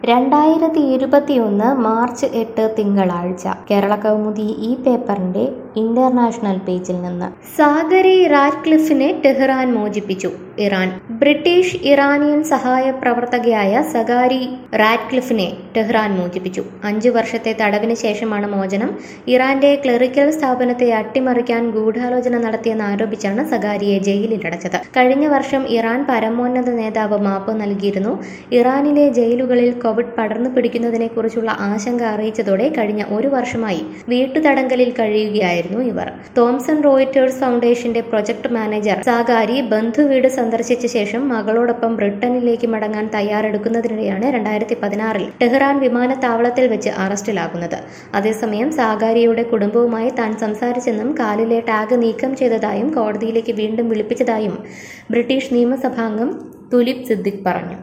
രണ്ടായിരത്തി ഇരുപത്തിയൊന്ന് മാർച്ച് എട്ട് തിങ്കളാഴ്ച കേരള കൗമുദി ഈ പേപ്പറിന്റെ ഇന്റർനാഷണൽ പേജിൽ നിന്ന് സാഗരി റാറ്റ്ക്ലിഫിനെ ടെഹ്റാൻ മോചിപ്പിച്ചു ഇറാൻ ബ്രിട്ടീഷ് ഇറാനിയൻ സഹായ പ്രവർത്തകയായ സഗാരി റാറ്റ്ക്ലിഫിനെ ടെഹ്റാൻ മോചിപ്പിച്ചു അഞ്ചു വർഷത്തെ തടവിന് ശേഷമാണ് മോചനം ഇറാന്റെ ക്ലറിക്കൽ സ്ഥാപനത്തെ അട്ടിമറിക്കാൻ ഗൂഢാലോചന നടത്തിയെന്ന് ആരോപിച്ചാണ് സഗാരിയെ ജയിലിലടച്ചത് കഴിഞ്ഞ വർഷം ഇറാൻ പരമോന്നത നേതാവ് മാപ്പ് നൽകിയിരുന്നു ഇറാനിലെ ജയിലുകളിൽ കോവിഡ് പടർന്നു പിടിക്കുന്നതിനെക്കുറിച്ചുള്ള ആശങ്ക അറിയിച്ചതോടെ കഴിഞ്ഞ ഒരു വർഷമായി വീട്ടുതടങ്കലിൽ കഴിയുകയായിരുന്നു ഇവർ തോംസൺ റോയിറ്റേഴ്സ് ഫൗണ്ടേഷന്റെ പ്രൊജക്ട് മാനേജർ സാഗാരി ബന്ധുവീട് സന്ദർശിച്ച ശേഷം മകളോടൊപ്പം ബ്രിട്ടനിലേക്ക് മടങ്ങാൻ തയ്യാറെടുക്കുന്നതിനിടെയാണ് രണ്ടായിരത്തി പതിനാറിൽ ടെഹ്റാൻ വിമാനത്താവളത്തിൽ വെച്ച് അറസ്റ്റിലാകുന്നത് അതേസമയം സാഗാരിയുടെ കുടുംബവുമായി താൻ സംസാരിച്ചെന്നും കാലിലെ ടാഗ് നീക്കം ചെയ്തതായും കോടതിയിലേക്ക് വീണ്ടും വിളിപ്പിച്ചതായും ബ്രിട്ടീഷ് നിയമസഭാംഗം തുലിപ് സിദ്ദിഖ് പറഞ്ഞു